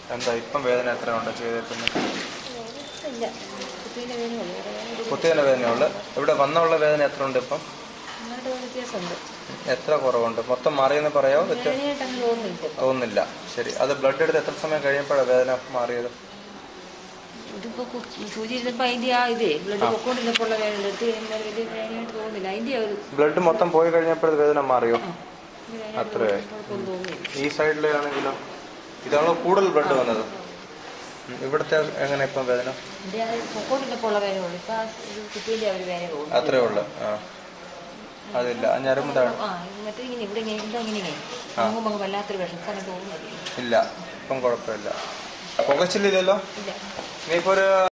എന്താ ഇപ്പം വേദന എത്ര ഉണ്ട് ചെയ്തേക്കുന്നത് ഇല്ല കുട്ടീൻ്റെ വേദനയുള്ളൂ വേറെ വേദന ഒരു കുത്തിയതിൻ്റെ വേദനയുള്ളു ഇവിടെ വന്നുള്ള വേദന എത്ര ഉണ്ട് ഇപ്പം അങ്ങോട്ട് ഒരു വ്യത്യാസമുണ്ട് എത്ര കുറവുണ്ട് മൊത്തം മാറിയെന്ന് പറയാമോ വ്യത്യാ- വേദനയായിട്ട് അങ്ങനെ തോന്നുന്നില്ല തോന്നുന്നില്ല ശരി അത് ബ്ലഡ് എടുത്ത് എത്ര സമയം കഴിയുമ്പോഴാണ് വേദന മാറിയത് ഇതിപ്പോ കു- സൂചി ഇരുന്നപ്പോ അതിന്റെ ആ ഇതേ ബ്ലഡ് പൊക്കോണ്ടിരുന്നപ്പോൾ ഉള്ള വേദന എടുത്ത് കഴിയുമ്പോൾ വലിയ വേദനയായിട്ട് തോന്നുന്നില്ല അതിന്റെ ഒരു ബ്ലഡ് മൊത്തം പോയി കഴിഞ്ഞപ്പോഴത് വേദന മാറിയോ ആ, ഒരു വേദനയായിട്ട് അത്രയായി. കുഴപ്പമൊന്നും തോന്നുന്നില്ല ഈ സൈഡിലാണെങ്കിലോ ഇതാണോ കൂടുതൽ ബ്ലഡ് വന്നത് ഉം, ഇവിടുത്തെ എങ്ങനെ ഇപ്പം വേദന ഇതിന്റെ ആ പൊക്കോണ്ടിരുന്നപ്പോൾ ഉള്ള വേദനയുള്ളൂ ഇപ്പൊ ആ ഒരു കുട്ടീന്റെ ആ ഒരു വേദന തോന്നുന്നു അത്രേ ഉള്ളു ആ അതില്ല ആ ഞരമ്പ് താഴെ ആ മറ്റേ ഇങ്ങനെ ഇവിടെ ഇങ്ങനെ ഇവിടെ ഇങ്ങനെ ഇങ്ങനെ അങ്ങും അങ്ങ് വല്ലാത്തൊരു വിഷമം അങ്ങനെ തോന്നുന്നില്ല ഇല്ല ഇപ്പം കുഴപ്പമില്ല പുകച്ചില്ലല്ലോ ഇല്ല ഇനിയിപ്പോ ഒരു